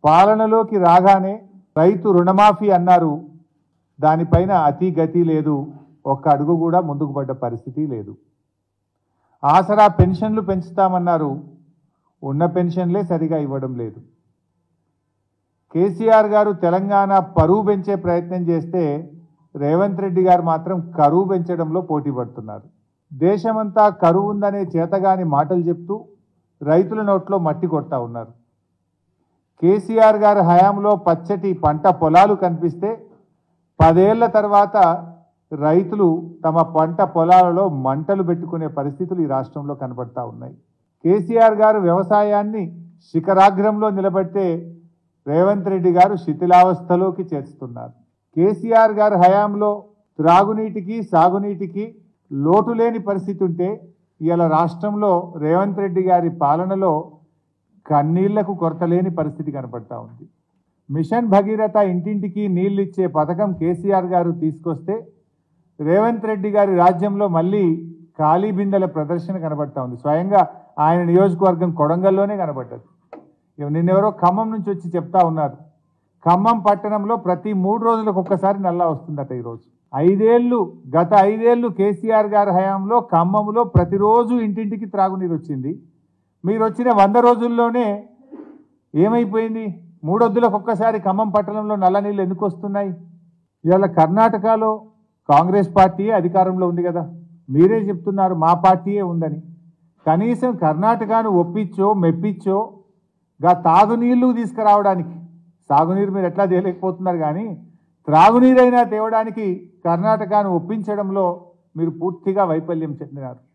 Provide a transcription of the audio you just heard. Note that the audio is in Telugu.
పాలనలోకి రాగానే రైతు రుణమాఫీ అన్నారు దానిపైన అతి గతి లేదు ఒక్క అడుగు కూడా ముందుకు పడ్డ పరిస్థితి లేదు ఆసరా పెన్షన్లు పెంచుతామన్నారు ఉన్న పెన్షన్లే సరిగా ఇవ్వడం లేదు కేసీఆర్ గారు తెలంగాణ పరువు పెంచే ప్రయత్నం చేస్తే రేవంత్ రెడ్డి గారు మాత్రం కరువు పెంచడంలో పోటీ పడుతున్నారు దేశమంతా కరువు ఉందనే చేతగాని మాటలు చెప్తూ రైతుల నోట్లో మట్టి కొడతా ఉన్నారు కేసీఆర్ గారి హయాంలో పచ్చటి పంట పొలాలు కనిపిస్తే పదేళ్ల తర్వాత రైతులు తమ పంట పొలాలలో మంటలు పెట్టుకునే పరిస్థితులు ఈ రాష్ట్రంలో కనబడతా ఉన్నాయి కేసీఆర్ గారు వ్యవసాయాన్ని శిఖరాగ్రంలో నిలబెడితే రేవంత్ రెడ్డి గారు శిథిలావస్థలోకి చేస్తున్నారు కేసీఆర్ గారి హయాంలో త్రాగునీటికి సాగునీటికి లోటు లేని పరిస్థితి ఉంటే ఇవాళ రాష్ట్రంలో రేవంత్ రెడ్డి గారి పాలనలో కన్నీళ్లకు కొరత లేని పరిస్థితి కనపడతా ఉంది మిషన్ భగీరథ ఇంటింటికి నీళ్లు ఇచ్చే పథకం కేసీఆర్ గారు తీసుకొస్తే రేవంత్ రెడ్డి గారి రాజ్యంలో మళ్ళీ ఖాళీ బిందెల ప్రదర్శన కనబడతా ఉంది స్వయంగా ఆయన నియోజకవర్గం కొడంగల్లోనే కనబడ్డది ఇక నిన్నెవరో ఖమ్మం నుంచి వచ్చి చెప్తా ఉన్నారు ఖమ్మం పట్టణంలో ప్రతి మూడు రోజులకు ఒక్కసారి నల్లా వస్తుందట ఈరోజు ఐదేళ్లు గత ఐదేళ్లు కేసీఆర్ గారి హయాంలో ఖమ్మంలో ప్రతిరోజు ఇంటింటికి త్రాగునీరు వచ్చింది మీరు వచ్చిన వంద రోజుల్లోనే ఏమైపోయింది మూడొద్దులకు ఒక్కసారి ఖమ్మం పట్టణంలో నల్ల నీళ్ళు ఎందుకు వస్తున్నాయి ఇవాళ కర్ణాటకలో కాంగ్రెస్ పార్టీయే అధికారంలో ఉంది కదా మీరే చెప్తున్నారు మా పార్టీయే ఉందని కనీసం కర్ణాటకను ఒప్పించో మెప్పించో గా తాగునీళ్లు తీసుకురావడానికి సాగునీరు మీరు ఎట్లా తేలేకపోతున్నారు కానీ త్రాగునీరైనా తేవడానికి కర్ణాటకను ఒప్పించడంలో మీరు పూర్తిగా వైఫల్యం చెందినారు